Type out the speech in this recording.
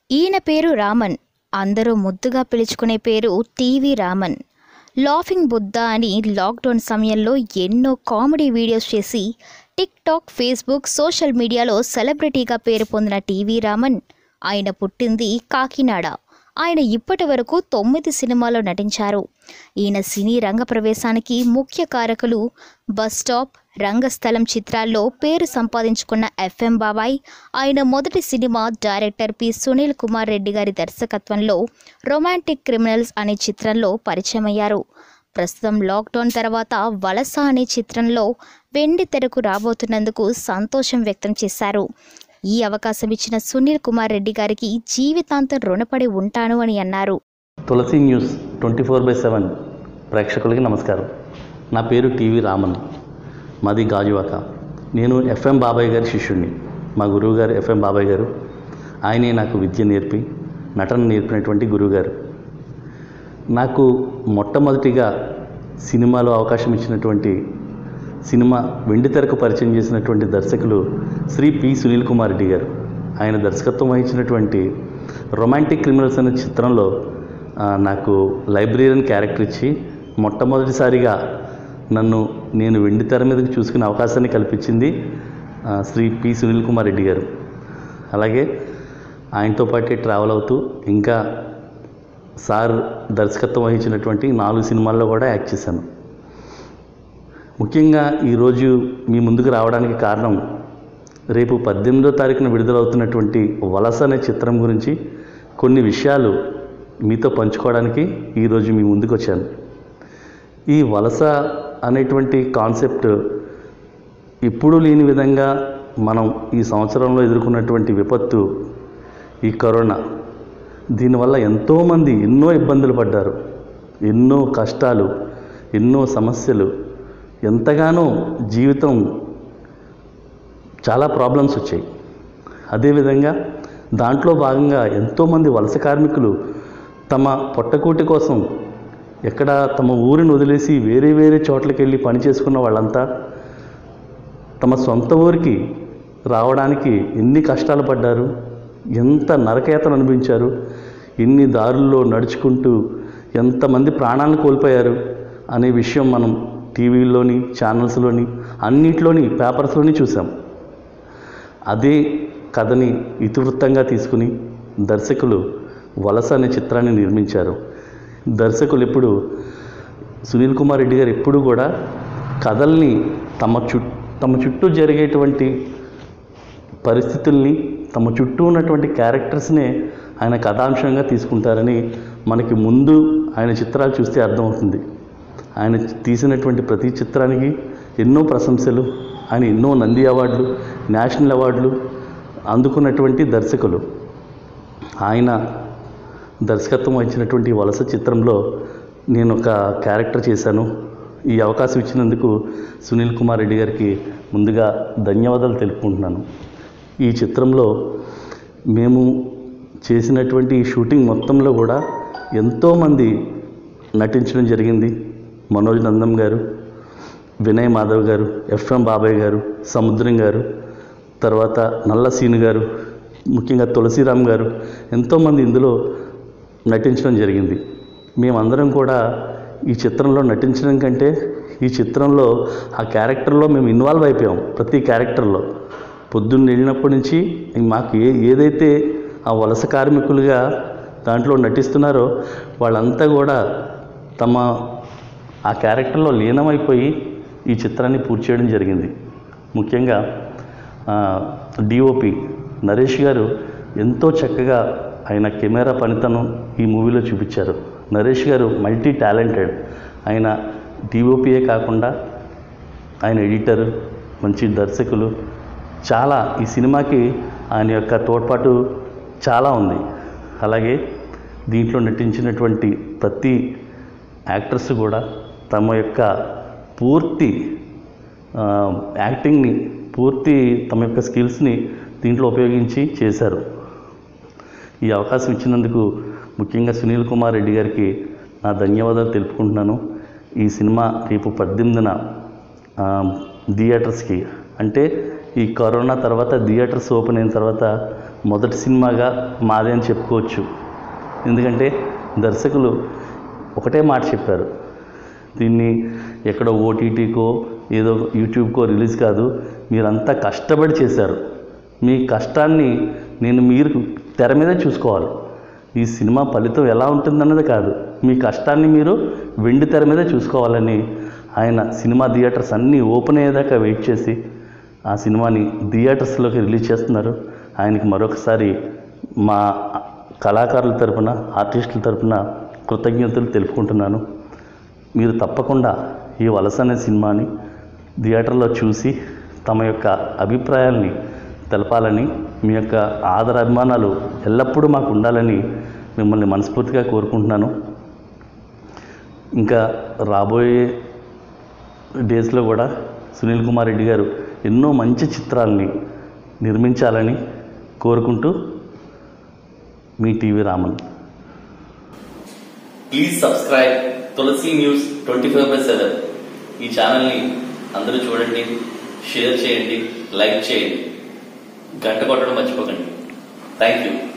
ఈయన పేరు రామన్ అందరూ ముద్దుగా పిలుచుకునే పేరు టీవీ రామన్ లాఫింగ్ బుద్ధ అని లాక్డౌన్ సమయంలో ఎన్నో కామెడీ వీడియోస్ చేసి టిక్ టాక్ ఫేస్బుక్ సోషల్ మీడియాలో సెలబ్రిటీగా పేరు పొందిన టీవీ రామన్ ఆయన పుట్టింది కాకినాడ ఆయన ఇప్పటి వరకు తొమ్మిది సినిమాల్లో నటించారు ఈయన సినీ రంగ ప్రవేశానికి ముఖ్య కారకులు బస్ స్టాప్ రంగస్థలం చిత్రాల్లో పేరు సంపాదించుకున్న ఎఫ్ఎం బాబాయ్ ఆయన మొదటి cinema director P Sunil Kumar Reddy గారి దర్శకత్వంలో రొమాంటిక్ క్రిమినల్స్ అనే చిత్రంలో పరిచయమయ్యారు ప్రస్తుతం లాక్డౌన్ తర్వాత వలస అనే చిత్రంలో వెండి తెరకు రాబోతున్నందుకు సంతోషం వ్యక్తం చేశారు ఈ అవకాశం ఇచ్చిన సునీల్ కుమార్ రెడ్డి గారికి జీవితాంతం రుణపడి ఉంటాను అని అన్నారు Tulasi news twenty four by seven ప్రేక్షకులకి నమస్కారం నా పేరు టీవీ రామన్ మాది గాజువాక నేను ఎఫ్ఎం బాబాయ్ గారి శిష్యుడిని మా గురువు గారు ఎఫ్ఎం బాబాయ్ గారు ఆయనే నాకు విద్య నేర్పి నటన నేర్పినటువంటి గురువుగారు నాకు మొట్టమొదటిగా సినిమాలో అవకాశం ఇచ్చినటువంటి సినిమా వెండితెరకు పరిచయం చేసినటువంటి దర్శకులు శ్రీ పి సునీల్ కుమార్ రెడ్డి గారు ఆయన దర్శకత్వం వహించినటువంటి రొమాంటిక్ క్రిమినల్స్ అనే చిత్రంలో ఆ, నాకు లైబ్రరీని క్యారెక్టర్ ఇచ్చి మొట్టమొదటిసారిగా నన్ను నేను వెండి తెర మీదకి చూసుకునే అవకాశాన్ని కల్పించింది ఆ, శ్రీ పి సునీల్ కుమార్ రెడ్డి గారు అలాగే ఆయనతో పాటు ట్రావెల్ అవుతూ ఇంకా సార్ దర్శకత్వం వహించినటువంటి నాలుగు సినిమాల్లో కూడా యాక్ట్ చేశాను ముఖ్యంగా ఈరోజు మీ ముందుకు రావడానికి కారణం రేపు పద్దెనిమిదో తారీఖున విడుదలవుతున్నటువంటి వలస అనే చిత్రం గురించి కొన్ని విషయాలు మీతో పంచుకోవడానికి ఈరోజు మీ ముందుకు వచ్చాను ఈ వలస అనేటువంటి కాన్సెప్ట్ ఎప్పుడూ లేని విధంగా మనం ఈ సంవత్సరంలో ఎదుర్కొన్నటువంటి విపత్తు ఈ కరోనా దీనివల్ల ఎంతోమంది ఎన్నో ఇబ్బందులు పడ్డారు ఎన్నో కష్టాలు ఎన్నో సమస్యలు ఎంతగానో జీవితం చాలా ప్రాబ్లమ్స్ వచ్చాయి అదేవిధంగా దాంట్లో భాగంగా ఎంతోమంది వలస కార్మికులు తమ పొట్టకూటి కోసం ఎక్కడ తమ ఊరిని వదిలేసి వేరే వేరే చోట్లకి వెళ్ళి పని చేసుకున్న వాళ్ళంతా తమ సొంత ఊరికి రావడానికి ఎన్ని కష్టాలు పడ్డారు ఎంత నరకయాతను అనిపించారు ఎన్ని దారుల్లో నడుచుకుంటూ ఎంతమంది ప్రాణాలను కోల్పోయారు అనే విషయం మనం టీవీల్లోని ఛానల్స్లోని అన్నిట్లోని పేపర్స్లోని చూసాం అదే కథని ఇతివృత్తంగా తీసుకుని దర్శకులు వలస అనే చిత్రాన్ని నిర్మించారు దర్శకులు ఎప్పుడు సునీల్ కుమార్ రెడ్డి గారు ఎప్పుడు కూడా కథల్ని తమ చు తమ చుట్టూ జరిగేటువంటి పరిస్థితుల్ని తమ చుట్టూ ఉన్నటువంటి క్యారెక్టర్స్నే ఆయన కథాంశంగా తీసుకుంటారని మనకి ముందు ఆయన చిత్రాలు చూస్తే అర్థమవుతుంది ఆయన తీసినటువంటి ప్రతి చిత్రానికి ఎన్నో ప్రశంసలు ఆయన ఎన్నో నంది అవార్డులు నేషనల్ అవార్డులు అందుకున్నటువంటి దర్శకులు ఆయన దర్శకత్వం వహించినటువంటి వలస చిత్రంలో నేను ఒక క్యారెక్టర్ చేశాను ఈ అవకాశం ఇచ్చినందుకు సునీల్ కుమార్ రెడ్డి గారికి ముందుగా ధన్యవాదాలు తెలుపుకుంటున్నాను ఈ చిత్రంలో మేము చేసినటువంటి ఈ షూటింగ్ మొత్తంలో కూడా ఎంతోమంది నటించడం జరిగింది మనోజ్ నందం గారు వినయ్ మాధవ్ గారు ఎఫ్ఎం బాబాయ్ గారు సముద్రం గారు తర్వాత నల్ల సీను గారు ముఖ్యంగా తులసిరామ్ గారు ఎంతోమంది ఇందులో నటించడం జరిగింది మేమందరం కూడా ఈ చిత్రంలో నటించడం కంటే ఈ చిత్రంలో ఆ క్యారెక్టర్లో మేము ఇన్వాల్వ్ అయిపోయాం ప్రతి క్యారెక్టర్లో పొద్దున్న వెళ్ళినప్పటి నుంచి మాకు ఏ ఏదైతే ఆ వలస కార్మికులుగా దాంట్లో నటిస్తున్నారో వాళ్ళంతా కూడా తమ ఆ క్యారెక్టర్లో లీనమైపోయి ఈ చిత్రాన్ని పూర్తి చేయడం జరిగింది ముఖ్యంగా డిఓపి నరేష్ గారు ఎంతో చక్కగా ఆయన కెమెరా పనితనం ఈ మూవీలో చూపించారు నరేష్ గారు మల్టీ టాలెంటెడ్ ఆయన డిఓపియే కాకుండా ఆయన ఎడిటర్ మంచి దర్శకులు చాలా ఈ సినిమాకి ఆయన యొక్క తోడ్పాటు చాలా ఉంది అలాగే దీంట్లో నటించినటువంటి ప్రతి యాక్టర్స్ కూడా తమ యొక్క పూర్తి ఆ, యాక్టింగ్ని పూర్తి తమ యొక్క స్కిల్స్ని దీంట్లో ఉపయోగించి చేశారు ఈ అవకాశం ఇచ్చినందుకు ముఖ్యంగా సునీల్ కుమార్ రెడ్డి గారికి నా ధన్యవాదాలు తెలుపుకుంటున్నాను ఈ సినిమా రేపు పద్దెనిమిదిన ఆ, థియేటర్స్కి అంటే ఈ కరోనా తర్వాత థియేటర్స్ ఓపెన్ అయిన తర్వాత మొదటి సినిమాగా మాదే అని చెప్పుకోవచ్చు ఎందుకంటే దర్శకులు ఒకటే మాట చెప్పారు దీన్ని ఎక్కడో ఓటీటీకో ఏదో యూట్యూబ్కో రిలీజ్ కాదు మీరంతా కష్టపడి చేశారు మీ కష్టాన్ని నేను మీరు తెర మీదే చూసుకోవాలి ఈ సినిమా ఫలితం ఎలా ఉంటుందన్నది కాదు మీ కష్టాన్ని మీరు వెండి తెర మీద చూసుకోవాలని ఆయన సినిమా థియేటర్స్ అన్నీ ఓపెన్ అయ్యేదాకా వెయిట్ చేసి ఆ సినిమాని థియేటర్స్లోకి రిలీజ్ చేస్తున్నారు ఆయనకి మరొకసారి మా కళాకారుల తరపున ఆర్టిస్టుల తరపున కృతజ్ఞతలు తెలుపుకుంటున్నాను మీరు తప్పకుండా ఈ వలస అనే సినిమాని థియేటర్లో చూసి తమ యొక్క అభిప్రాయాల్ని తెలపాలని మీ యొక్క ఆదర అభిమానాలు ఎల్లప్పుడూ మాకు ఉండాలని మిమ్మల్ని మనస్ఫూర్తిగా కోరుకుంటున్నాను ఇంకా రాబోయే డేస్లో కూడా సునీల్ కుమార్ రెడ్డి గారు ఎన్నో మంచి చిత్రాలని నిర్మించాలని కోరుకుంటూ మీ TV Raman please subscribe Tulasi news twenty four by seven ఈ ఛానల్ని అందరూ చూడండి షేర్ చేయండి లైక్ చేయండి గంట కొట్టడం మర్చిపోకండి థ్యాంక్ యూ